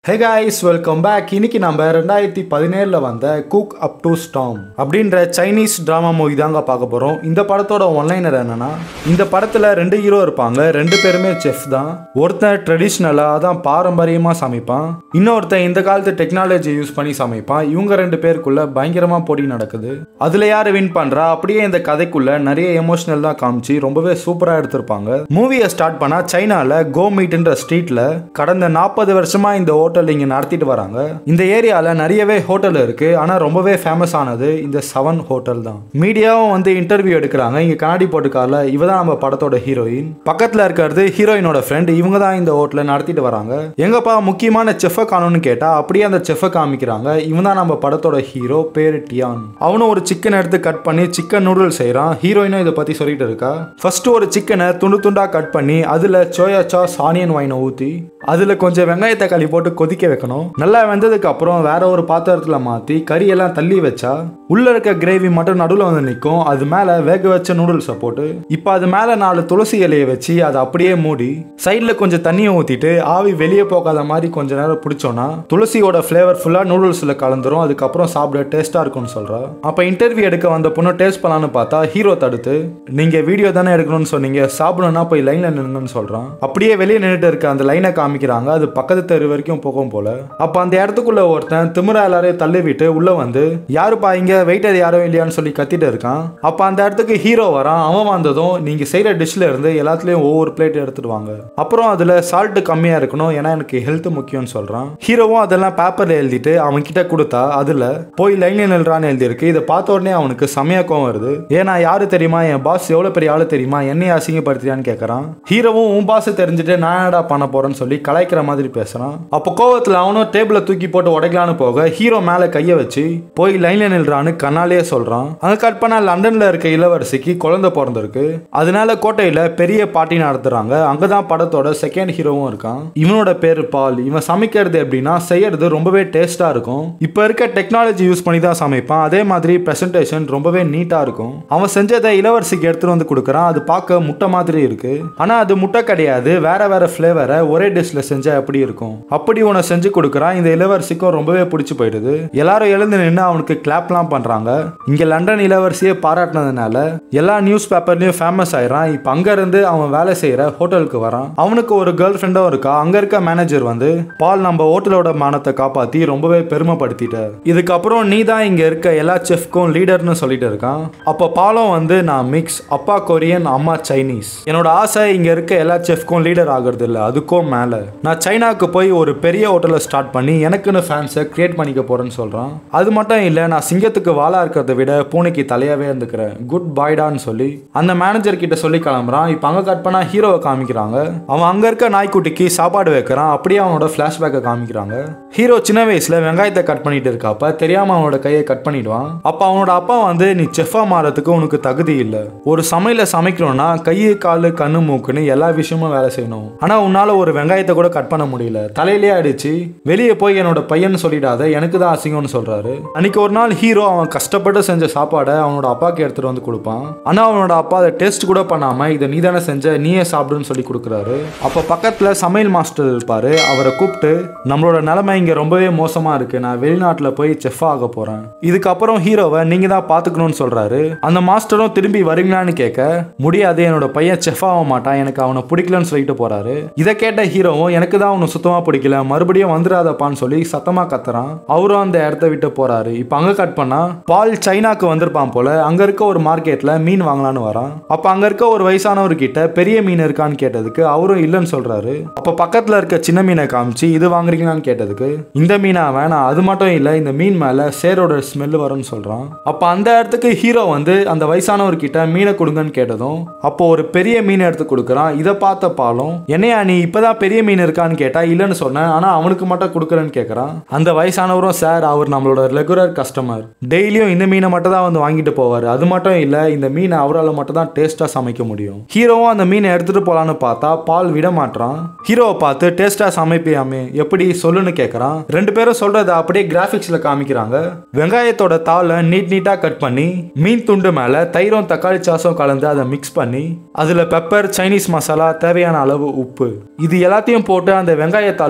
ஹே guys welcome back இன்னைக்கு நம்ம ரெண்டாயிரத்தி பதினேழில் வந்த குக் அப் டு ஸ்டாம் அப்படின்ற சைனீஸ் ட்ராமா மூவி தாங்க பார்க்க போகிறோம் இந்த படத்தோட ஒன்லைனர் என்னன்னா இந்த படத்தில் ரெண்டு ஹீரோ இருப்பாங்க ரெண்டு பேருமே செஃப் தான் ஒருத்தன் ட்ரெடிஷ்னலாக தான் பாரம்பரியமாக சமைப்பான் இன்னொருத்தன் இந்த காலத்து டெக்னாலஜி யூஸ் பண்ணி சமைப்பான் இவங்க ரெண்டு பேருக்குள்ள பயங்கரமாக போட்டி நடக்குது அதில் யார் வின் பண்ணுறா அப்படியே இந்த கதைக்குள்ள நிறைய எமோஷனல் தான் காமிச்சு ரொம்பவே சூப்பராக எடுத்திருப்பாங்க மூவியை ஸ்டார்ட் பண்ணால் சைனாவில் கோ மீட்ன்ற ஸ்ட்ரீட்டில் கடந்த நாற்பது வருஷமா இந்த ஹோட்டல் இங்கே நடத்திட்டு வராங்க இந்த ஏரியாவில் நிறையவே ஹோட்டல் இருக்கு ஆனால் ரொம்பவே ஃபேமஸ் ஆனது இந்த செவன் ஹோட்டல் தான் மீடியாவும் வந்து இன்டர்வியூ எடுக்கிறாங்க இங்கே கண்ணாடி போட்டுக்கால இவ தான் நம்ம படத்தோட ஹீரோயின் பக்கத்தில் இருக்கிறது ஹீரோயினோட ஃப்ரெண்ட் இவங்க தான் இந்த ஹோட்டலை நடத்திட்டு வராங்க எங்கப்பா முக்கியமான செஃப்பை காணும்னு கேட்டால் அப்படியே அந்த செஃப்பை காமிக்கிறாங்க இவன் தான் நம்ம படத்தோட ஹீரோ பேரு டியான் அவனும் ஒரு சிக்கன் எடுத்து கட் பண்ணி சிக்கன் நூடுல் செய்கிறான் ஹீரோயினும் இதை பற்றி சொல்லிட்டு இருக்கா ஃபர்ஸ்ட் ஒரு சிக்கனை துண்டு துண்டா கட் பண்ணி அதில் சோயா சாஸ் ஆனியன் வைனை ஊற்றி அதில் கொஞ்சம் வெங்காய தக்காளி போட்டு கொதிக்க வைக்கணும் நல்லா வெந்ததுக்கு அப்புறம் வேற ஒரு பாத்திரத்தில் மாற்றி கறியெல்லாம் தள்ளி வச்சா உள்ள இருக்க கிரேவி மட்டும் நடுவில் வந்து நிற்கும் அது மேலே வேக வச்ச நூடுல்ஸை போட்டு இப்போ அது மேலே நாலு துளசி இலையை வச்சு அதை அப்படியே மூடி சைடில் கொஞ்சம் தண்ணியை ஊற்றிட்டு ஆவி வெளியே போகாத மாதிரி கொஞ்ச நேரம் பிடிச்சோன்னா துளசியோட ஃப்ளேவர் ஃபுல்லாக நூடுல்ஸில் கலந்துரும் அதுக்கப்புறம் சாப்பிட டேஸ்ட்டாக இருக்கும்னு சொல்கிறா அப்போ இன்டர்வியூ எடுக்க வந்த பொண்ணு டேஸ்ட் பண்ணலான்னு பார்த்தா ஹீரோ தடுத்து நீங்கள் வீடியோ தானே எடுக்கணும்னு சொன்னீங்க சாப்பிடணும்னா போய் லைனில் நின்னுன்னு சொல்கிறான் அப்படியே வெளியே நின்றுட்டு இருக்க அந்த லைனை காமிக்கிறாங்க அது பக்கத்து தெரு வரைக்கும் போகும் போல அப்போ அந்த இடத்துக்குள்ள ஒருத்தன் திமிரா எல்லாரையும் தள்ளி விட்டு உள்ள வந்து யாருப்பா இங்க வெயிட்டர் யாரும் இல்லையான்னு சொல்லி கத்திட்டு இருக்கான் அப்போ அந்த இடத்துக்கு ஹீரோ வரான் அவன் வந்ததும் நீங்க செய்யற டிஷ்ல இருந்து எல்லாத்துலயும் ஒவ்வொரு பிளேட் எடுத்துட்டு வாங்க அப்புறம் அதுல சால்ட் கம்மியா இருக்கணும் ஏன்னா எனக்கு ஹெல்த் முக்கியம்னு சொல்றான் ஹீரோவும் அதெல்லாம் பேப்பர்ல எழுதிட்டு அவன் கிட்ட கொடுத்தா அதுல போய் லைன்ல நில்றான்னு எழுதியிருக்கு இதை பார்த்த உடனே அவனுக்கு செமையா கோவம் வருது ஏன்னா யாரு தெரியுமா என் பாஸ் எவ்வளவு பெரிய ஆளு தெரியுமா என்னைய அசிங்கப்படுத்தியான்னு கேட்கறான் ஹீரோவும் உன் பாஸ் தெரிஞ்சுட்டு நான் என்னடா பண்ண போறேன்னு சொல்லி கலாய்க்கிற மாதிரி பேசுறான் அப்போ கோவத்துல அவனும் டேபிள தூக்கி போட்டு உடைக்கலான்னு போக ஹீரோ மேல கைய வச்சு போய் லைன்ல நில்றான்னு கண்ணாலேயே சொல்றான் அங்க கட் பண்ணா லண்டன்ல இருக்க இளவரசிக்கு குழந்தை பிறந்திருக்கு அதனால கோட்டையில பெரிய பார்ட்டி நடத்துறாங்க அங்கதான் படத்தோட செகண்ட் ஹீரோவும் இருக்கான் இவனோட பேரு பால் இவன் சமைக்கிறது எப்படின்னா செய்யறது ரொம்பவே டேஸ்டா இருக்கும் இப்ப இருக்க டெக்னாலஜி யூஸ் பண்ணி தான் சமைப்பான் அதே மாதிரி பிரசன்டேஷன் ரொம்பவே நீட்டா இருக்கும் அவன் செஞ்சதை இளவரசிக்கு எடுத்துட்டு வந்து கொடுக்குறான் அது பார்க்க முட்டை மாதிரி இருக்கு ஆனா அது முட்டை கிடையாது வேற வேற ஃபிளேவரை ஒரே டிஷ்ல செஞ்சா எப்படி இருக்கும் அப்படி உன செஞ்சு கொடுக்குறான் இந்த இளவரசிக்கும் ரொம்பவே பிடிச்சு போயிடுது எல்லாரும் எழுந்து நின்று அவனுக்கு கிளாப்லாம் பண்றாங்க இங்க லண்டன் இளவரசியை பாராட்டினதுனால எல்லா நியூஸ் பேப்பர்லயும் ஃபேமஸ் ஆயிரான் இப்ப அங்க இருந்து அவன் வேலை செய்யற ஹோட்டலுக்கு வரான் அவனுக்கு ஒரு கேர்ள் ஃப்ரெண்டும் இருக்கா அங்க இருக்க மேனேஜர் வந்து பால் நம்ம ஹோட்டலோட மானத்தை காப்பாத்தி ரொம்பவே பெருமைப்படுத்திட்ட இதுக்கப்புறம் நீ தான் இங்க இருக்க எல்லா செஃப்க்கும் லீடர்னு சொல்லிட்டு இருக்கான் அப்போ பாலம் வந்து நான் மிக்ஸ் அப்பா கொரியன் அம்மா சைனீஸ் என்னோட ஆசை இங்க இருக்க எல்லா செஃப்க்கும் லீடர் ஆகிறது இல்லை அதுக்கும் மேல நான் சைனாக்கு போய் ஒரு பெரிய ஹோட்டலை ஸ்டார்ட் பண்ணி எனக்குன்னு ஃபேன்ஸை கிரியேட் பண்ணிக்க போறேன்னு சொல்றான் அது மட்டும் இல்லை நான் சிங்கத்துக்கு வாழா இருக்கிறத விட பூனைக்கு தலையாவே இருந்துக்கிறேன் குட் பாய்டான்னு சொல்லி அந்த மேனேஜர் கிட்ட சொல்லி கிளம்புறான் இப்போ அங்க கட் பண்ணா ஹீரோவை காமிக்கிறாங்க அவன் அங்க இருக்க நாய்க்குட்டிக்கு சாப்பாடு வைக்கிறான் அப்படியே அவனோட ஃபிளாஷ்பேக்கை காமிக்கிறாங்க ஹீரோ சின்ன வயசுல வெங்காயத்தை கட் பண்ணிட்டு இருக்கப்ப தெரியாம அவனோட கையை கட் பண்ணிடுவான் அப்ப அவனோட அப்பா வந்து நீ செஃபா மாறதுக்கு உனக்கு தகுதி இல்லை ஒரு சமையல சமைக்கணும்னா கை காலு கண்ணு மூக்குன்னு எல்லா விஷயமும் வேலை செய்யணும் ஆனா உன்னால ஒரு வெங்காயத்தை கூட கட் பண்ண முடியல தலையிலே அடிச்சு வெளியே போய் என்னோட பையன் சொல்லிடாத எனக்கு தான் அசிங்கம்னு சொல்றாரு அன்னைக்கு ஒரு நாள் ஹீரோ அவன் கஷ்டப்பட்டு செஞ்ச சாப்பாடை அவனோட அப்பாக்கு எடுத்துட்டு வந்து கொடுப்பான் ஆனா அவனோட அப்பா அதை டேஸ்ட் கூட பண்ணாம இதை நீ தானே செஞ்ச நீயே சாப்பிடுன்னு சொல்லி கொடுக்குறாரு அப்ப பக்கத்துல சமையல் மாஸ்டர் இருப்பாரு அவரை கூப்பிட்டு நம்மளோட நிலைமை இங்க ரொம்பவே மோசமா இருக்கு நான் வெளிநாட்டுல போய் செஃப் ஆக போறேன் இதுக்கப்புறம் ஹீரோவை நீங்க தான் பாத்துக்கணும்னு சொல்றாரு அந்த மாஸ்டரும் திரும்பி வரீங்களான்னு கேட்க முடியாது என்னோட பையன் செஃப் ஆக மாட்டான் எனக்கு அவனை பிடிக்கலன்னு சொல்லிட்டு போறாரு இதை கேட்ட ஹீரோவும் எனக்கு தான் அவனை சுத்தமா பிடிக்கல மறுபடியும் வந்துடாதப்பான்னு சொல்லி சத்தமா கத்துறான் அவரும் அந்த இடத்த விட்டு போறாரு இப்ப அங்க கட் பண்ணா பால் சைனாக்கு வந்திருப்பான் போல அங்க இருக்க ஒரு மார்க்கெட்ல மீன் வாங்கலான்னு வரான் அப்ப அங்க இருக்க ஒரு வயசானவர் கிட்ட பெரிய மீன் இருக்கான்னு கேட்டதுக்கு அவரும் இல்லைன்னு சொல்றாரு அப்ப பக்கத்துல இருக்க சின்ன மீனை காமிச்சு இது வாங்குறீங்களான்னு கேட்டதுக்கு இந்த மீனா வேணாம் அது மட்டும் இல்ல இந்த மீன் மேல சேரோட ஸ்மெல் வரும்னு சொல்றான் அப்ப அந்த இடத்துக்கு ஹீரோ வந்து அந்த வயசானவர் கிட்ட மீனை கொடுங்கன்னு கேட்டதும் அப்போ ஒரு பெரிய மீன் எடுத்து கொடுக்குறான் இதை பார்த்த பாலும் என்னையா நீ இப்பதான் பெரிய மீன் இருக்கான்னு கேட்டா இல்லைன்னு சொன்னேன் ஆனா அவனுக்கு மட்டும் கொடுக்குறேன்னு கேட்கறான் அந்த வயசானவரும் சார் அவர் நம்மளோட ரெகுலர் கஸ்டமர் டெய்லியும் இந்த மீனை மட்டும் தான் வந்து வாங்கிட்டு போவார் அது மட்டும் இல்ல இந்த மீனை அவரால் மட்டும் தான் டேஸ்டா சமைக்க முடியும் ஹீரோவும் அந்த மீனை எடுத்துட்டு போலான்னு பார்த்தா பால் விட மாட்டான் ஹீரோவை பார்த்து டேஸ்டா சமைப்பியாமே எப்படி சொல்லுன்னு கேட்கறான் ரெண்டு பேரும் சொல்றத அப்படியே கிராபிக்ஸ்ல காமிக்கிறாங்க வெங்காயத்தோட தாளை நீட் நீட்டா கட் பண்ணி மீன் துண்டு மேல தயிரும் தக்காளி சாஸும் கலந்து அதை மிக்ஸ் பண்ணி அதுல பெப்பர் சைனீஸ் மசாலா தேவையான அளவு உப்பு இது எல்லாத்தையும் போட்டு அந்த வெங்காயத்தாளில் சுருட்டி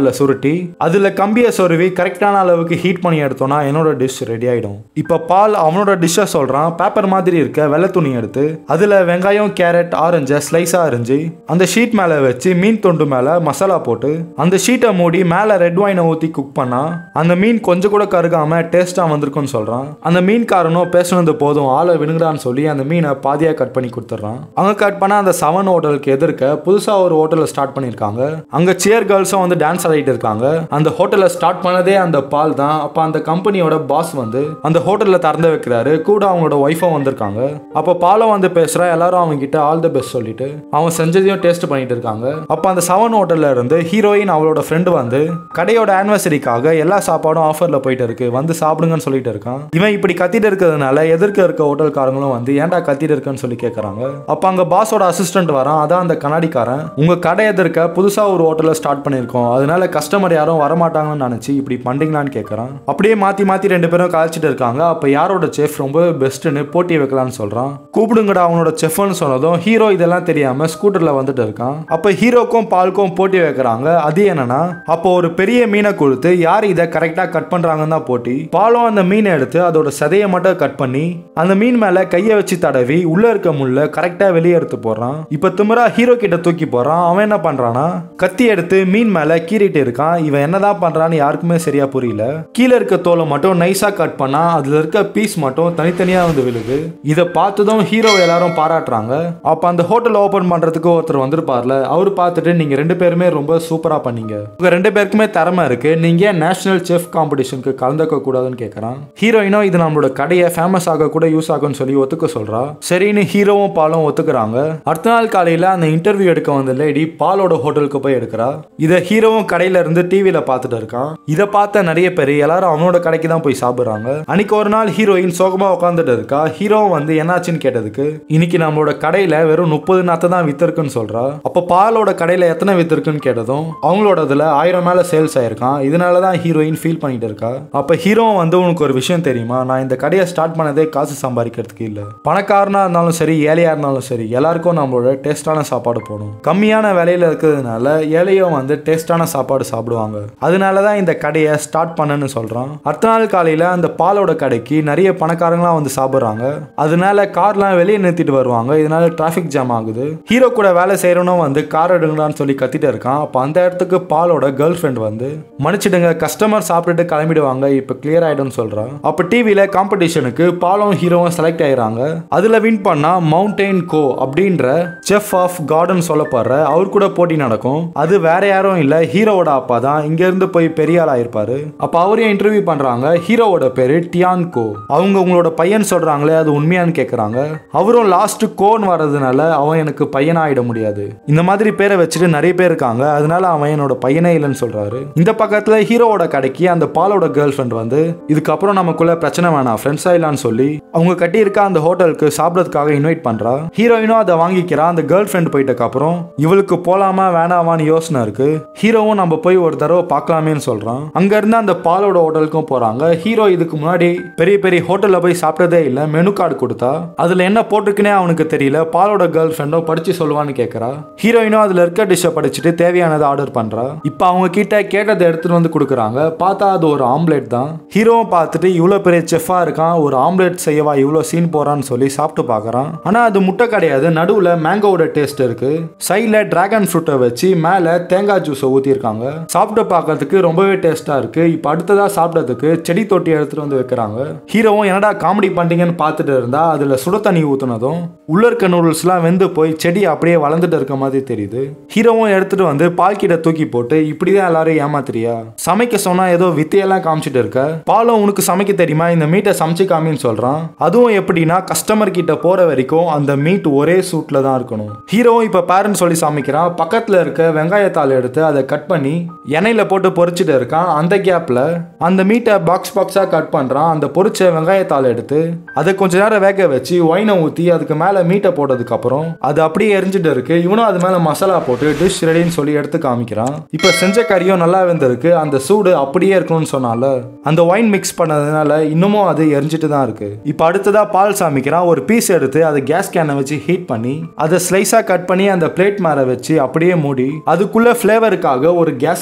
ஊற்றி அதில் கம்பியை சொருவி கரெக்டான அளவுக்கு ஹீட் பண்ணி எடுத்தோம்னா என்னோட டிஷ் ரெடி ஆகிடும் இப்போ பால் அவனோட டிஷ்ஷை சொல்கிறான் பேப்பர் மாதிரி இருக்க வெள்ளை துணி எடுத்து அதில் வெங்காயம் கேரட் ஆரஞ்சை ஸ்லைஸாக அரிஞ்சு அந்த ஷீட் மேலே வச்சு மீன் துண்டு மேலே மசாலா போட்டு அந்த ஷீட்டை மூடி மேலே ரெட் வைனை ஊற்றி குக் பண்ணா அந்த மீன் கொஞ்சம் கூட கருகாமல் டேஸ்ட்டாக வந்திருக்குன்னு சொல்கிறான் அந்த மீன்காரனும் பேசுனது போதும் ஆளை வினுங்கடான்னு சொல்லி அந்த மீனை பாதியாக கட் பண்ணி கொடுத்துட்றான் அவங்க கட் பண்ண அந்த செவன் ஹோட்டலுக்கு எதிர்க்க புதுசாக ஒரு ஹோட்டலில் ஸ்டார்ட் பண்ணியிருக்காங்க அங்கே சேர் கேர்ள்ஸும் வந்து டான்ஸ் ஆடிட்டு இருக்காங்க அந்த ஹோட்டலை ஸ்டார்ட் பண்ணதே அந்த பால் தான் அப்போ அந்த கம்பெனியோட பாஸ் வந்து அந்த ஹோட்டலில் திறந்து வைக்கிறாரு கூட அவங்களோட ஒய்ஃபும் வந்திருக்காங்க அப்போ பாலம் வந்து பேசுகிறா எல்லாரும் அவங்க கிட்ட ஆல் தி பெஸ்ட் சொல்லிட்டு அவன் செஞ்சதையும் டேஸ்ட் பண்ணிட்டு இருக்காங்க அப்போ அந்த செவன் ஹோட்டல்ல இருந்து ஹீரோயின் அவளோட ஃப்ரெண்டு வந்து கடையோட ஆனிவர்சரிக்காக எல்லா சாப்பாடும் ஆஃபரில் போயிட்டு இருக்கு வந்து சாப்பிடுங்கன்னு சொல்லிட்டு இருக்கான் இவன் இப்படி கத்திட்டு இருக்கிறதுனால எதிர்க்க இருக்க ஹோட்டல்காரங்களும் வந்து ஏன்டா கத்திட்டு இருக்கன்னு சொல்லி கேட்குறாங்க அப்போ அங்கே பாஸோட அசிஸ்டன்ட் வரான் அதான் அந்த கண்ணாடிக்காரன் உங்க கடை எதிர்க்க புதுசாக ஒரு ஹோட்டலில் ஸ்டார்ட் பண்ணியிருக்கோம் அதனால கஸ்டமர் யாரும் வரமாட்டாங்கன்னு நினச்சி இப்படி பண்றீங்களான்னு கேட்குறான் அப்படியே மாற்றி மாற்றி ரெண்டு பேரும் கழிச்சிட்டு இருக்காங்க அப்போ யாரோட செஃப் ரொம்ப பெஸ்ட்டுன்னு போட்டி வைக்கலாம்னு சொல்கிறான் கூப்பிடுங்கடா அவனோட செஃப்னு சொன்னதும் ஹீரோ இதெல்லாம் தெரியாமல் ஸ்கூட்டரில் வந்துட்டு இருக்கான் அப்போ ஹீரோக்கும் பால்க்கும் போட்டி வைக்கிறாங்க அது என்னன்னா அப்போ ஒரு பெரிய மீனை கொடுத்து யார் இதை கரெக்டாக கட் பண்ணுறாங்கன்னு தான் போட்டி பாலும் அந்த மீனை எடுத்து அதோட சதையை மட்டும் கட் பண்ணி அந்த மீன் மேலே கையை வச்சு தடவி உள்ளே இருக்க முள்ள கரெக்டாக வெளியே எடுத்து போடுறான் இப்போ திமிரா ஹீரோ கிட்ட தூக்கி போகிறான் அவன் என்ன பண்ணுறான்னா கத்தி எடுத்து மீன் மேலே கீறிட்டு இருக்கான் இவன் என்னதான் பண்ணுறான்னு யாருக்குமே சரியா புரியல கீழே இருக்க தோலை மட்டும் நைஸாக கட் பண்ணா அதில் இருக்க பீஸ் மட்டும் தனித்தனியாக வந்து விழுது இதை பார்த்ததும் ஹீரோ எல்லாரும் பாராட்டுறாங்க அப்போ அந்த ஹோட்டல் ஓப்பன் பண்ணுறதுக்கு ஒருத்தர் வந்திருப்பார்ல அவர் பார்த்துட்டு நீங்கள் ரெண்டு பேருமே ரொம்ப சூப்பராக பண்ணீங்க உங்கள் ரெண்டு பேருக்குமே திறமை இருக்கு நீங்கள் ஏன் நேஷனல் செஃப் காம்படிஷனுக்கு கலந்துக்க கூடாதுன்னு கேட்குறான் ஹீரோயினும் இது நம்மளோட கடையை ஃபேமஸ் ஆக கூட யூஸ் ஆகும்னு சொல்லி ஒத்துக்க சொல்றா சரின்னு ஹீரோவும் பாலும் ஒத்துக்கிறாங்க அடுத்த நாள் காலையில் அந்த இன்டர்வியூ எடுக்க வந்த லேடி பாலோட ஹோட்டலுக்கு போய் எடுக்கிறா இதை ஹீரோவும் கடையில இருந்து டிவியில் பார்த்துட்டு இருக்கான் இதை பார்த்த நிறைய பேர் எல்லாரும் அவனோட கடைக்கு தான் போய் சாப்பிட்றாங்க அன்னைக்கு ஒரு நாள் ஹீரோயின் சோகமா உட்காந்துட்டு இருக்கா ஹீரோவும் வந்து என்னாச்சுன்னு கேட்டதுக்கு இன்னைக்கு நம்மளோட கடையில வெறும் முப்பது நாத்தை தான் வித்திருக்குன்னு சொல்றா அப்போ பாலோட கடையில எத்தனை வித்திருக்குன்னு கேட்டதும் அவங்களோடதுல ஆயிரம் மேல சேல்ஸ் ஆயிருக்கான் இதனால தான் ஹீரோயின் ஃபீல் பண்ணிட்டு இருக்கா அப்ப ஹீரோவும் வந்து உனக்கு ஒரு விஷயம் தெரியுமா நான் இந்த கடையை ஸ்டார்ட் பண்ணதே காசு சம்பாதிக்கிறதுக்கு இல்ல பணக்காரனா இருந்தாலும் சரி ஏழையா இருந்தாலும் சரி எல்லாருக்கும் நம்மளோட டேஸ்டான சாப்பாடு போடும் கம்மியான விலையில இருக்கிறதுனால ஏழையும் வந்து டேஸ்டான சாப்பாடு சாப்பிடுவாங்க அதனால தான் இந்த கடையை ஸ்டார்ட் பண்ணேன்னு சொல்றான் அடுத்த நாள் காலையில அந்த பாலோட கடைக்கு நிறைய பணக்காரங்களாம் வந்து சாப்பிட்றாங்க அதனால கார்லாம் வெளியே நிறுத்திட்டு வருவாங்க இதனால டிராஃபிக் ஜாம் ஆகுது ஹீரோ கூட வேலை செய்யறவனும் வந்து கார் எடுங்கடான்னு சொல்லி கத்திட்டு இருக்கான் அப்போ அந்த இடத்துக்கு பாலோட கேர்ள் ஃப்ரெண்ட் வந்து மன்னிச்சிடுங்க கஸ்டமர் சாப்பிட்டுட்டு கிளம்பிடுவாங்க இப்போ கிளியர் ஆயிடும்னு சொல்றான் அப்போ டிவியில காம்படிஷனுக்கு பாலும் ஹீரோவும் செலக்ட் ஆயிடுறாங்க அதுல வின் பண்ணா மவுண்டெயின் கோ அப்படின்ற செஃப் ஆஃப் கார்டன் சொல்லப்படுற அவர் கூட போட்டி நடக்கும் அது வேற யாரும் இல்ல ஹீரோவோட அப்பா தான் இங்க இருந்து போய் பெரிய ஆள் ஆயிருப்பாரு அப்ப அவரையும் இன்டர்வியூ பண்றாங்க ஹீரோவோட பேரு டியான் கோ அவங்க உங்களோட பையன் சொல்றாங்களே அது உண்மையான்னு கேக்குறாங்க அவரும் லாஸ்ட் கோன் வர்றதுனால அவன் எனக்கு பையனா ஆயிட முடியாது இந்த மாதிரி பேரை வச்சுட்டு நிறைய பேர் இருக்காங்க அதனால அவன் என்னோட பையனே இல்லைன்னு சொல்றாரு இந்த பக்கத்துல ஹீரோவோட கடைக்கு அந்த பாலோட கேர்ள் ஃப்ரெண்ட் வந்து இதுக்கப்புறம் நமக்குள்ள பிரச்சனை வேணாம் ஃப்ரெண்ட்ஸ் ஆயிலான்னு சொல்லி அவங்க கட்டியிருக்க அந்த ஹோட்டலுக்கு சாப்பிடறதுக்காக இன்வைட் பண்றா ஹீரோயினும் அதை வாங்கிக்கிறா அந்த கேர்ள் ஃப்ரெண்ட் போயிட்டக்கு அப்புறம் இவளுக்கு போலாமா வேணாமான்னு யோசனை இருக்கு ஹீரோவும் நம்ம போய் ஒரு தடவை பார்க்கலாமேன்னு சொல்றான் அங்க இருந்து அந்த பாலோட ஹோட்டலுக்கும் போறாங்க ஹீரோ இதுக்கு முன்னாடி பெரிய பெரிய ஹோட்டல்ல போய் சாப்பிட்டதே இல்ல மெனு கார்டு கொடுத்தா அதுல என்ன போட்டிருக்குன்னே அவனுக்கு தெரியல பாலோட கேர்ள் ஃப்ரெண்டும் படிச்சு சொல்லுவான்னு கேக்குறா ஹீரோயினும் அதுல இருக்க டிஷ்ஷை படிச்சுட்டு தேவையானதை ஆர்டர் பண்றா இப்போ அவங்க கிட்ட கேட்டதை எடுத்துட்டு வந்து கொடுக்குறாங்க பார்த்தா அது ஒரு ஆம்லெட் தான் ஹீரோவும் பார்த்துட்டு இவ்வளோ பெரிய செஃபா இருக்கான் ஒரு ஆம்லெட் செய்யவா இவ்வளோ சீன் போறான்னு சொல்லி சாப்பிட்டு பார்க்கறான் ஆனா அது முட்டை கிடையாது நடுவுல மேங்கோவோட டேஸ்ட் இருக்கு சைடில் டிராகன் ஃப்ரூட்டை வச்சு மேலே தேங்காய் ஜூஸை ஊற்றிருக்காங்க சாப்பிட்டு பார்க்கறதுக்கு ரொம்பவே டேஸ்டா இருக்கு இப்போ அடுத்ததா சாப்பிட்டதுக்கு செடி தொட்டி எடுத்துட்டு வந்து வைக்கிறாங்க ஹீரோவும் என்னடா காமெடி பண்றீங்கன்னு பார்த்துட்டு இருந்தா அதுல சுட தண்ணி ஊத்துனதும் உள்ள இருக்க நூடுல்ஸ்லாம் வெந்து போய் செடி அப்படியே வளர்ந்துட்டு இருக்க மாதிரி தெரியுது ஹீரோவும் எடுத்துட்டு வந்து பால் கிட்ட தூக்கி போட்டு இப்படிதான் எல்லாரும் ஏமாத்துறியா சமைக்க சொன்னா ஏதோ வித்தையெல்லாம் காமிச்சிட்டு இருக்க பாலும் உனக்கு சமைக்க தெரியுமா இந்த மீட்டை சமைச்சு காமின்னு சொல்றான் அதுவும் எப்படின்னா கஸ்டமர் கிட்ட போற வரைக்கும் அந்த மீட் ஒரே சூட்ல தான் இருக்கணும் ஹீரோவும் இப்ப பேரண்ட் சொல்லி சமைக்கிறான் பக்கத்துல இருக்க வெங்காயத்தாள் எடுத்து அதை கட் பண்ணி எண்ணெயில போட்டு பொரிச்சிட்டு இருக்கான் அந்த கேப்ல அந்த மீட்டை பாக்ஸ் பாக்ஸா கட் பண்றான் அந்த பொரிச்ச வெங்காயத்தாள் எடுத்து அதை கொஞ்ச நேரம் வேக வச்சு ஒயினை ஊத்தி அதுக்கு மேல மீட்டை போட்டதுக்கு அப்புறம் அது அப்படியே எரிஞ்சிட்டு இருக்கு இவனும் அது மேல மசாலா போட்டு டிஷ் ரெடின்னு சொல்லி எடுத்து காமிக்கிறான் இப்ப செஞ்ச கறியும் நல்லா வெந்திருக்கு அந்த சூடு அப்படியே இருக்கணும்னு சொன்னால அந்த ஒயின் மிக்ஸ் பண்ணதுனால இன்னமும் அது எரிஞ்சிட்டு தான் இருக்கு இப்போ அடுத்ததா பால் சாமிக்கிறான் ஒரு பீஸ் எடுத்து அதை கேஸ் கேனை வச்சு ஹீட் பண்ணி அதை ஸ்லைஸா கட் பண்ணி அந்த பிளேட் மேல வச்சு அப்படியே மூடி அதுக்குள்ள ஃப்ளேவருக்காக ஒரு கேஸை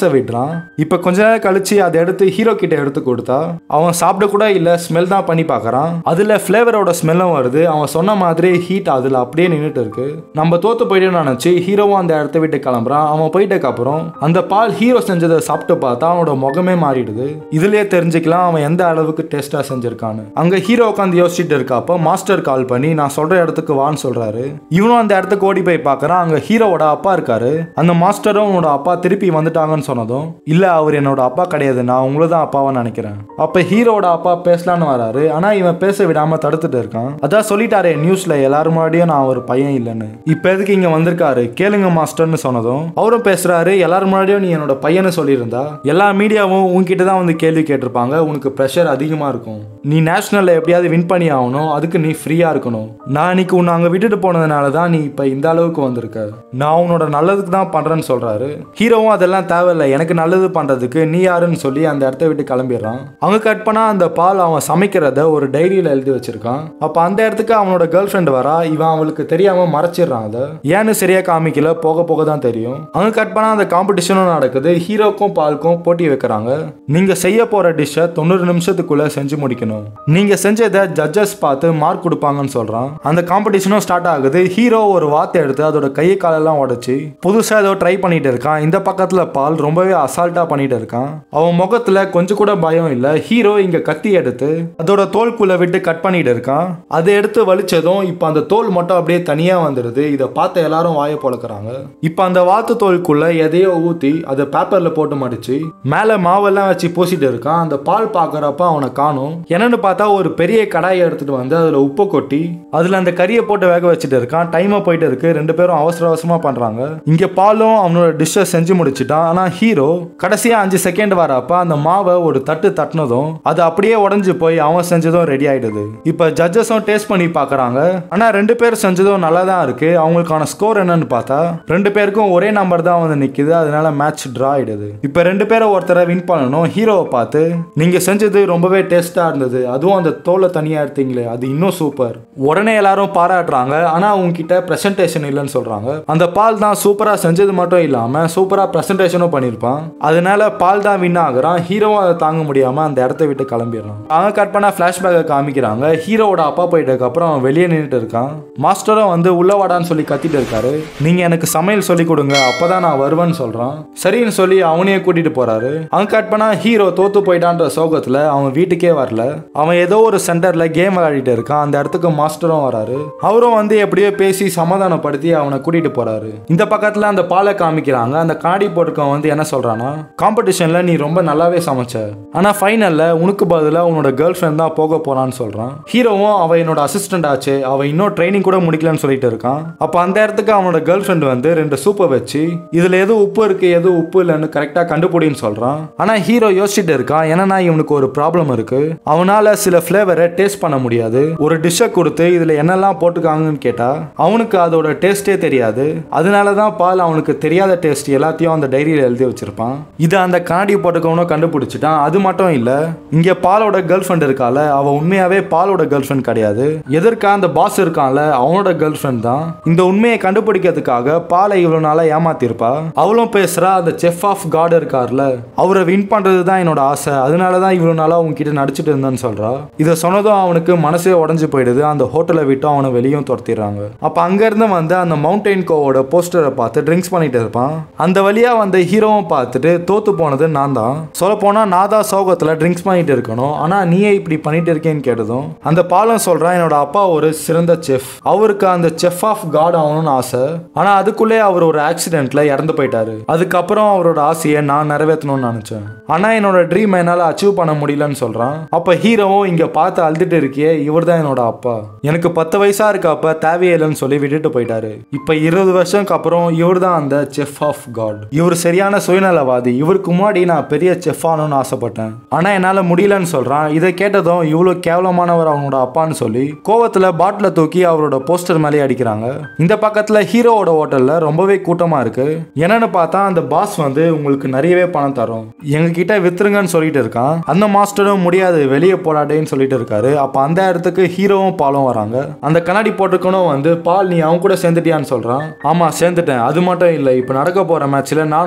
கிளாஸை விடுறான் இப்போ கொஞ்ச நேரம் கழிச்சு அதை எடுத்து ஹீரோ கிட்ட எடுத்து கொடுத்தா அவன் சாப்பிட கூட இல்லை ஸ்மெல் தான் பண்ணி பார்க்கறான் அதுல ஃப்ளேவரோட ஸ்மெல்லும் வருது அவன் சொன்ன மாதிரி ஹீட் அதுல அப்படியே நின்றுட்டு இருக்கு நம்ம தோத்து போயிட்டு நினைச்சு ஹீரோவும் அந்த இடத்த விட்டு கிளம்புறான் அவன் போயிட்டக்கு அப்புறம் அந்த பால் ஹீரோ செஞ்சதை சாப்பிட்டு பார்த்தா அவனோட முகமே மாறிடுது இதுலயே தெரிஞ்சுக்கலாம் அவன் எந்த அளவுக்கு டேஸ்டா செஞ்சிருக்கான்னு அங்க ஹீரோ உட்காந்து யோசிச்சுட்டு இருக்கப்ப மாஸ்டர் கால் பண்ணி நான் சொல்ற இடத்துக்கு வான்னு சொல்றாரு இவனும் அந்த இடத்துக்கு ஓடி போய் பார்க்கறான் அங்க ஹீரோவோட அப்பா இருக்காரு அந்த மாஸ்டரும் உன்னோட அப்பா திருப்பி வந்துட்டாங்கன்னு சொன்னதும் இல்ல அவர் என்னோட அப்பா கிடையாது நான் உங்களை தான் அப்பாவை நினைக்கிறேன் அப்ப ஹீரோவோட அப்பா பேசலான்னு வராரு ஆனா இவன் பேச விடாம தடுத்துட்டு இருக்கான் அதான் சொல்லிட்டாரே நியூஸ்ல எல்லாரும் முன்னாடியும் நான் ஒரு பையன் இல்லைன்னு இப்ப எதுக்கு இங்க வந்திருக்காரு கேளுங்க மாஸ்டர்னு சொன்னதும் அவரும் பேசுறாரு எல்லாரும் முன்னாடியும் நீ என்னோட பையனை சொல்லியிருந்தா எல்லா மீடியாவும் உன்கிட்ட தான் வந்து கேள்வி கேட்டிருப்பாங்க உனக்கு ப்ரெஷர் அதிகமா இருக்கும் நீ நேஷனல்ல எப்படியாவது வின் பண்ணி ஆகணும் அதுக்கு நீ ஃப்ரீயா இருக்கணும் நான் இன்னைக்கு உன்னை அங்க விட்டுட்டு போனதுனால தான் நீ இப்ப இந்த அளவுக்கு வந்திருக்க நான் உன்னோட நல்லதுக்கு தான் பண்றேன்னு சொல்றாரு ஹீரோவும் அதெல்லாம் தேவையில்லை எனக்கு நல்லது பண்றதுக்கு நீ யாருன்னு சொல்லி அந்த இடத்த விட்டு கிளம்பிடுறான் அவங்க கட் பண்ணா அந்த பால் அவன் சமைக்கிறத ஒரு டைரியில எழுதி வச்சிருக்கான் அப்ப அந்த இடத்துக்கு அவனோட கேர்ள் ஃப்ரெண்ட் வரா இவன் அவளுக்கு தெரியாம மறைச்சிடுறான் அதை ஏன்னு சரியா காமிக்கல போக போக தான் தெரியும் அவங்க கட் பண்ணா அந்த காம்படிஷனும் நடக்குது ஹீரோக்கும் பாலுக்கும் போட்டி வைக்கிறாங்க நீங்க செய்ய போற டிஷ்ஷை தொண்ணூறு நிமிஷத்துக்குள்ள செஞ்சு முடிக்கணும் நீங்க செஞ்சதை ஜட்ஜஸ் பார்த்து மார்க் கொடுப்பாங்கன்னு சொல்றான் அந்த காம்படிஷனும் ஸ்டார்ட் ஆகுது ஹீரோ ஒரு வார்த்தை எடுத்து அதோட கையை காலெல்லாம் உடைச்சு புதுசா ஏதோ ட்ரை பண்ணிட்டு இருக்கான் இந்த பக்கத்துல பால் ரொம்பவே அசால்ட்டா பண்ணிட்டு இருக்கான் அவன் முகத்துல கொஞ்சம் கூட பயம் இல்ல ஹீரோ இங்க கத்தி எடுத்து அதோட தோல்குள்ள விட்டு கட் பண்ணிட்டு இருக்கான் அதை எடுத்து வலிச்சதும் இப்ப அந்த தோல் மட்டும் அப்படியே தனியா வந்துடுது இதை பார்த்த எல்லாரும் வாயை பொழக்கிறாங்க இப்ப அந்த வாத்து தோலுக்குள்ள எதையோ ஊத்தி அதை பேப்பர்ல போட்டு மடிச்சு மேல மாவெல்லாம் வச்சு பூசிட்டு இருக்கான் அந்த பால் பாக்குறப்ப அவனை காணும் என்னன்னு பார்த்தா ஒரு பெரிய கடாயை எடுத்துட்டு வந்து அதுல உப்பு கொட்டி அதுல அந்த கறியை போட்டு வேக வச்சுட்டு இருக்கான் டைமா போயிட்டு இருக்கு ரெண்டு பேரும் அவசர அவசரமா பண்றாங்க இங்க பாலும் அவனோட டிஷ்ஷை செஞ்சு முடிச்சிட்டான் ஆனா ஹீரோ கடைசியா அஞ்சு செகண்ட் வரப்ப அந்த மாவை ஒரு தட்டு தட்டினதும் அது அப்படியே உடஞ்சு போய் அவன் செஞ்சதும் ரெடி ஆயிடுது இப்ப ஜட்ஜஸும் டேஸ்ட் பண்ணி பாக்குறாங்க ஆனா ரெண்டு பேர் செஞ்சதும் நல்லா தான் இருக்கு அவங்களுக்கான ஸ்கோர் என்னன்னு பார்த்தா ரெண்டு பேருக்கும் ஒரே நம்பர் தான் வந்து நிக்குது அதனால மேட்ச் டிரா ஆயிடுது இப்ப ரெண்டு பேரை ஒருத்தரை வின் பண்ணணும் ஹீரோவை பார்த்து நீங்க செஞ்சது ரொம்பவே டேஸ்டா இருந்தது அதுவும் அந்த தோலை தனியா எடுத்தீங்களே அது இன்னும் சூப்பர் உடனே எல்லாரும் பாராட்டுறாங்க ஆனா உங்ககிட்ட பிரசன்டேஷன் இல்லைன்னு சொல்றாங்க அந்த பால் தான் சூப்பரா செஞ்சது மட்டும் இல்லாம சூப்பரா பிரசன்டேஷனும் பண்ணியிருப்பான் அதனால பால் தான் வின் ஆகுறான் ஹீரோவும் அதை தாங்க முடியாம அந்த இடத்த விட்டு கிளம்பிடுறான் அவங்க கட் பண்ண ஃபிளாஷ்பேக்கை காமிக்கிறாங்க ஹீரோவோட அப்பா போயிட்டதுக்கு அப்புறம் அவன் வெளியே நின்றுட்டு இருக்கான் மாஸ்டரும் வந்து உள்ள வாடான்னு சொல்லி கத்திட்டு இருக்காரு நீங்க எனக்கு சமையல் சொல்லி கொடுங்க அப்பதான் நான் வருவேன்னு சொல்றான் சரின்னு சொல்லி அவனையே கூட்டிட்டு போறாரு அவங்க கட் பண்ணா ஹீரோ தோத்து போயிட்டான்ற சோகத்துல அவன் வீட்டுக்கே வரல அவன் ஏதோ ஒரு சென்டர்ல கேம் விளையாடிட்டு இருக்கான் அந்த இடத்துக்கு மாஸ்டரும் வராரு அவரும் வந்து எப்படியோ பேசி சமாதானப்படுத்தி அவனை கூட்டிட்டு போறாரு இந்த பக்கத்துல அந்த பாலை காமிக்கிறாங்க அந்த காடி போட்டுக்கவன் வந்து என்ன சொல்றானா காம்படிஷன்ல நீ ரொம்ப நல்லாவே சமைச்ச ஆனா ஃபைனல்ல உனக்கு பதிலா உன்னோட கேர்ள் ஃப்ரெண்ட் தான் போக போறான்னு சொல்றான் ஹீரோவும் அவ என்னோட அசிஸ்டன்ட் ஆச்சு அவ இன்னும் ட்ரைனிங் கூட முடிக்கலன்னு சொல்லிட்டு இருக்கான் அப்ப அந்த இடத்துக்கு அவனோட கேர்ள் ஃப்ரெண்ட் வந்து ரெண்டு சூப்பை வச்சு இதுல எது உப்பு இருக்கு எது உப்பு இல்லைன்னு கரெக்டா கண்டுபிடின்னு சொல்றான் ஆனா ஹீரோ யோசிச்சுட்டு இருக்கான் ஏன்னா இவனுக்கு ஒரு ப்ராப்ளம் இருக்கு அவனால சில ஃபிளேவரை டேஸ்ட் பண்ண முடியாது ஒரு டிஷ்ஷை கொடுத்து இதுல என்னெல்லாம் போட்டுக்காங்கன்னு கேட்டா அவனுக்கு அதோட டேஸ்டே தெரியாது அதனால தான் பால் அவனுக்கு தெரியாத டேஸ்ட் எல்லாத்தையும் அந்த டைரியில எழுதி வச்சிருப்பான் இது அந்த கண்ணாடி போட்டுக்கவனும் கண்டுபிடிச்சிட்டான் அது மட்டும் இல்ல இங்க பாலோட கேர்ள் ஃப்ரெண்ட் இருக்கால அவ உண்மையாவே பாலோட கேர்ள் ஃப்ரெண்ட் கிடையாது எதற்கா அந்த பாஸ் இருக்கான்ல அவனோட கேர்ள் ஃப்ரெண்ட் தான் இந்த உண்மையை கண்டுபிடிக்கிறதுக்காக பாலை இவ்வளவு நாளா ஏமாத்திருப்பா அவளும் பேசுறா அந்த செஃப் ஆஃப் காட் இருக்கார்ல அவரை வின் பண்றது தான் என்னோட ஆசை அதனால தான் இவ்வளவு நாளா உங்ககிட்ட நடிச்சிட்டு இருந்தேன்னு சொல்றா இதை சொன்னதும் அவனுக்கு மனசே உடஞ்சு போயிடுது அந்த ஹோட்டலை விட்டு அவனை வெளியும் துரத்திடுறாங்க அப்ப அங்க இருந்து வந்து அந்த மவுண்டைன் கோவோட போஸ்டரை பார்த்து ட்ரிங்க்ஸ் பண்ணிட்டு இருப்பான் அந்த வழியா வந்த ஹீரோவும் பார்த்துட்டு தோத்து போனது நான் தான் சொல்ல போனா நான் தான் சோகத்துல ட்ரிங்க்ஸ் பண்ணிட்டு இருக்கணும் ஆனா நீயே இப்படி பண்ணிட்டு இருக்கேன்னு கேட்டதும் அந்த பாலம் சொல்றான் என்னோட அப்பா ஒரு சிறந்த செஃப் அவருக்கு அந்த செஃப் ஆஃப் காட் ஆகணும்னு ஆசை ஆனா அதுக்குள்ளே அவர் ஒரு ஆக்சிடென்ட்ல இறந்து போயிட்டாரு அதுக்கப்புறம் அவரோட ஆசையை நான் நிறைவேற்றணும்னு நினைச்சேன் ஆனா என்னோட ட்ரீம் என்னால அச்சீவ் பண்ண முடியலன்னு சொல்றான் அப்ப ஹீரோவும் இங்க பார்த்து அழுதுட்டு இருக்கியே இவர் தான் என்னோட அப்பா எனக்கு பத்து வயசா இருக்கப்ப தேவையில்லைன்னு சொல்லி விட்டுட்டு போயிட்டாரு இப்ப இருபது வருஷம்க்கு அப்புறம் இவர் தான் அந்த செஃப் ஆஃப் காட் இவர் சரியான சுயநலவாதி இவருக்கு முன்னாடி நான் பெரிய செஃப் ஆகணும்னு ஆசைப்பட்டேன் ஆனா என்னால முடியலன்னு சொல்றான் இதை கேட்டதும் இவ்வளவு கேவலமானவர் அவனோட அப்பான்னு சொல்லி கோவத்துல பாட்டில தூக்கி அவரோட போஸ்டர் மேலே அடிக்கிறாங்க இந்த பக்கத்துல ஹீரோவோட ஹோட்டல்ல ரொம்பவே கூட்டமா இருக்கு என்னன்னு பார்த்தா அந்த பாஸ் வந்து உங்களுக்கு நிறையவே பணம் தரும் எங்க கிட்ட வித்துருங்கன்னு சொல்லிட்டு இருக்கான் அந்த மாஸ்டரும் முடியாது வெளியே போடாடேன்னு சொல்லிட்டு இருக்காரு அப்ப அந்த இடத்துக்கு ஹீரோவும் பாலும் வராங்க அந்த கண்ணாடி போட்டுக்கணும் வந்து பால் நீ அவன் கூட சேர்ந்துட்டியான்னு சொல்றான் ஆமா சேர்ந்துட்டேன் அது மட்டும் இல்லை இப்போ நடக்க போற மேட்ச்ல நானும் ஹீரோவும்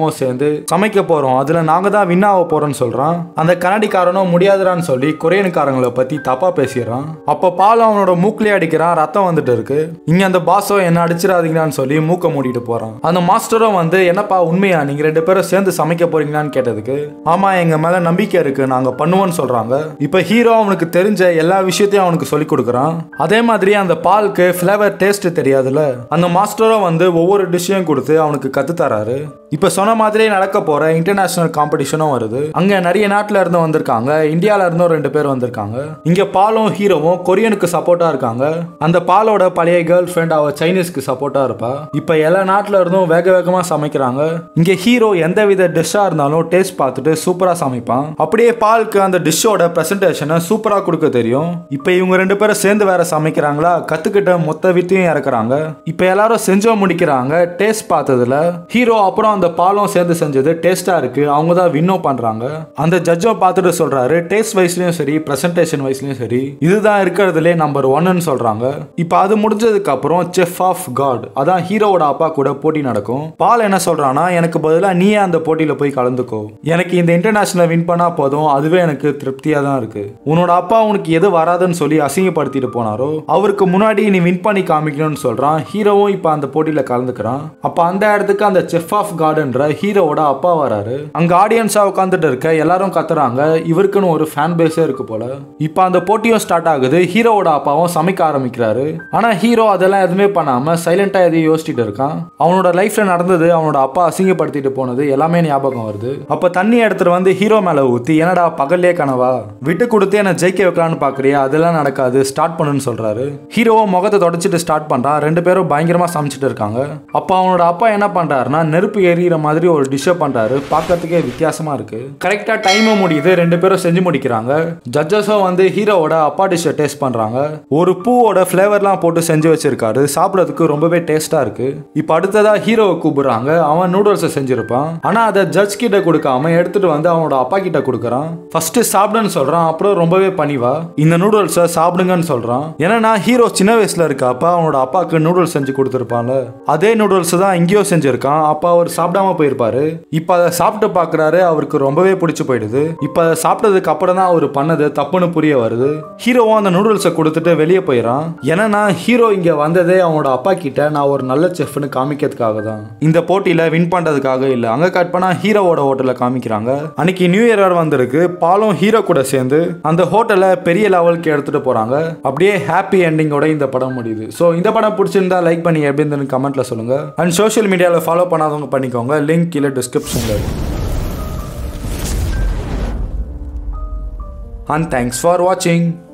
ஹீரோவும் சேர்ந்து சமைக்க போறோம் அதுல நாங்க தான் வின் ஆக போறோம்னு சொல்றான் அந்த கன்னடிக்காரனும் முடியாதுடான்னு சொல்லி கொரியனுக்காரங்களை பத்தி தப்பா பேசிடுறான் அப்ப பால் அவனோட மூக்கிலே அடிக்கிறான் ரத்தம் வந்துட்டு இருக்கு இங்க அந்த பாஸோ என்ன அடிச்சிடாதீங்களான்னு சொல்லி மூக்க மூடிட்டு போறான் அந்த மாஸ்டரும் வந்து என்னப்பா உண்மையா நீங்க ரெண்டு பேரும் சேர்ந்து சமைக்க போறீங்களான்னு கேட்டதுக்கு ஆமா எங்க மேல நம்பிக்கை இருக்கு நாங்க பண்ணுவோம்னு சொல்றாங்க இப்ப ஹீரோ அவனுக்கு தெரிஞ்ச எல்லா விஷயத்தையும் அவனுக்கு சொல்லி கொடுக்குறான் அதே மாதிரி அந்த பாலுக்கு ஃபிளேவர் டேஸ்ட் தெரியாதுல்ல அந்த மாஸ்டரும் வந்து ஒவ்வொரு டிஷ்ஷையும் கொடுத்து அவனுக்கு கத்து தராரு இப்ப சொன்ன மாதிரியே நடக்க போற இன்டர்நேஷனல் காம்படிஷனும் வருது அங்க நிறைய நாட்டுல இருந்து வந்திருக்காங்க இந்தியால இருந்தும் ரெண்டு பேர் வந்திருக்காங்க இங்க பாலும் ஹீரோவும் கொரியனுக்கு சப்போர்ட்டா இருக்காங்க அந்த பாலோட பழைய கேர்ள் ஃப்ரெண்ட் அவ சைனீஸ்க்கு சப்போர்ட்டா இருப்பா இப்ப எல்லா நாட்டுல இருந்தும் வேக வேகமா சமைக்கிறாங்க இங்க ஹீரோ எந்த வித டிஷ்ஷா இருந்தாலும் டேஸ்ட் பார்த்துட்டு சூப்பரா சமைப்பான் அப்படியே பாலுக்கு அந்த டிஷ்ஷோட பிரசன்டேஷனை சூப்பரா கொடுக்க தெரியும் இப்ப இவங்க ரெண்டு பேரும் சேர்ந்து வேற சமைக்கிறாங்களா கத்துக்கிட்ட மொத்த வித்தையும் இறக்குறாங்க இப்ப எல்லாரும் செஞ்சோ முடிக்கிறாங்க டேஸ்ட் பார்த்ததுல ஹீரோ அப்புறம் அந்த பாலும் சேர்ந்து செஞ்சது டேஸ்டா இருக்கு அவங்க தான் வின்னோ பண்றாங்க அந்த ஜட்ஜும் பார்த்துட்டு சொல்றாரு டேஸ்ட் வைஸ்லயும் சரி பிரசன்டேஷன் வைஸ்லயும் சரி இதுதான் இருக்கிறதுலே நம்பர் ஒன்னு சொல்றாங்க இப்ப அது முடிஞ்சதுக்கு அப்புறம் செஃப் ஆஃப் காட் அதான் ஹீரோவோட அப்பா கூட போட்டி நடக்கும் பால் என்ன சொல்றான்னா எனக்கு பதிலா நீயே அந்த போட்டியில போய் கலந்துக்கோ எனக்கு இந்த இன்டர்நேஷனல் வின் பண்ணா போதும் அதுவே எனக்கு திருப்தியா தான் இருக்கு உன்னோட அப்பா உனக்கு எது வராதுன்னு சொல்லி அசிங்கப்படுத்திட்டு போனாரோ அவருக்கு முன்னாடி நீ வின் பண்ணி காமிக்கணும்னு சொல்றான் ஹீரோவும் இப்ப அந்த போட்டியில கலந்துக்கிறான் அப்ப அந்த இடத்துக்கு அந்த செஃப் ஆஃப் கார்டுன்ற ஹீரோவோட அப்பா வராரு அங்க ஆடியன்ஸா உட்காந்துட்டு இருக்க எல்லாரும் கத்துறாங்க இவருக்குன்னு ஒரு ஃபேன் பேஸே இருக்கு போல இப்ப அந்த போட்டியும் ஸ்டார்ட் ஆகுது ஹீரோவோட அப்பாவும் சமைக்க ஆரம்பிக்கிறாரு ஆனா ஹீரோ அதெல்லாம் எதுவுமே பண்ணாம சைலண்டா எதையும் யோசிச்சுட்டு இருக்கான் அவனோட லைஃப்ல நடந்தது அவனோட அப்பா அசிங்கப்படுத்திட்டு போனது எல்லாமே ஞாபகம் வருது அப்ப தண்ணி எடுத்துட்டு வந்து ஹீரோ மேல ஊத்தி என்னடா பகல்லே கனவா விட்டு கொடுத்து என்ன ஜெயிக்க வைக்கலாம்னு பாக்குறியா அதெல்லாம் நடக்காது ஸ்டார்ட் பண்ணுன்னு சொல்றாரு ஹீரோவும் முகத்தை தொடச்சிட்டு ஸ்டார்ட் பண்றான் ரெண்டு பேரும் பயங்கரமா சமைச்சிட்டு இருக்காங்க அப்ப அவனோட அப்பா என்ன பண்றாருன்னா நெருப்பு எரியிற மாதிரி ஒரு டிஷ்ஷை பண்றாரு பார்க்கறதுக்கே வித்தியாசமா இருக்கு கரெக்டா டைமும் முடியுது ரெண்டு பேரும் செஞ்சு முடிக்கிறாங்க ஜட்ஜஸும் வந்து ஹீரோவோட அப்பா டிஷ்ஷை டேஸ்ட் பண்றாங்க ஒரு பூவோட ஃப்ளேவர்லாம் போட்டு செஞ்சு வச்சிருக்காரு சாப்பிடறதுக்கு ரொம்பவே டேஸ்டா இருக்கு இப்போ அடுத்ததா ஹீரோவை கூப்பிடுறாங்க அவன் நூடுல்ஸை செஞ்சிருப்பான் ஆனா அதை ஜட்ஜ் கிட்ட கொடுக்காம எடுத்துட்டு வந்து அவனோட அப்பா கிட்ட கொடுக்குறான் ஃபர்ஸ்ட் சாப்பிடுன்னு சொல்றான் அப்புறம் ரொம்பவே பணிவா இந்த நூடுல்ஸை சாப்பிடுங்கன்னு சொல்றான் ஏன்னா ஹீரோ சின்ன வயசுல இருக்கப்ப அவனோட அப்பாவுக்கு நூடுல்ஸ் செஞ்சு கொடுத்துருப்பான்ல அதே நூடுல்ஸ் தான் இங்கேயோ செஞ்சிருக்கான் அப்ப அவர் சாப்பிடாம போயிருப்பாரு இப்ப அதை சாப்பிட்டு பாக்குறாரு அவருக்கு ரொம்பவே பிடிச்சு போயிடுது இப்ப அதை சாப்பிட்டதுக்கு அப்புறம் தான் அவர் பண்ணது தப்புன்னு புரிய வருது ஹீரோவும் அந்த நூடுல்ஸை கொடுத்துட்டு வெளியே போயிடறான் ஏன்னா ஹீரோ இங்க வந்ததே அவனோட அப்பா கிட்ட நான் ஒரு நல்ல செஃப்னு காமிக்கிறதுக்காக தான் இந்த போட்டியில வின் பண்றதுக்காக இல்ல அங்க கட் பண்ணா ஹீரோவோட ஹோட்டல்ல காமிக்கிறாங்க அன்னைக்கு நியூ இயர் வேற வந்திருக்கு பாலும் ஹீரோ கூட சேர்ந்து அந்த ஹோட்டலை பெரிய லெவலுக்கு எடுத்துட்டு போறாங்க அப்படியே ஹாப்பி எண்டிங்கோட இந்த படம் முடியுது ஸோ இந்த படம் பிடிச்சிருந்தா லைக் பண்ணி எப்படி இருந்துன்னு கமெண்ட்ல சொல்லுங்க அண்ட் சோஷியல் மீடியாவில் ஃபாலோ பண்ணாதவங்க பண்ணிக்கோங்க லிங்க் கீழே டிஸ்கிரிப்ஷன்ல இருக்கு அண்ட் தேங்க்ஸ் ஃபார் வாட்சிங்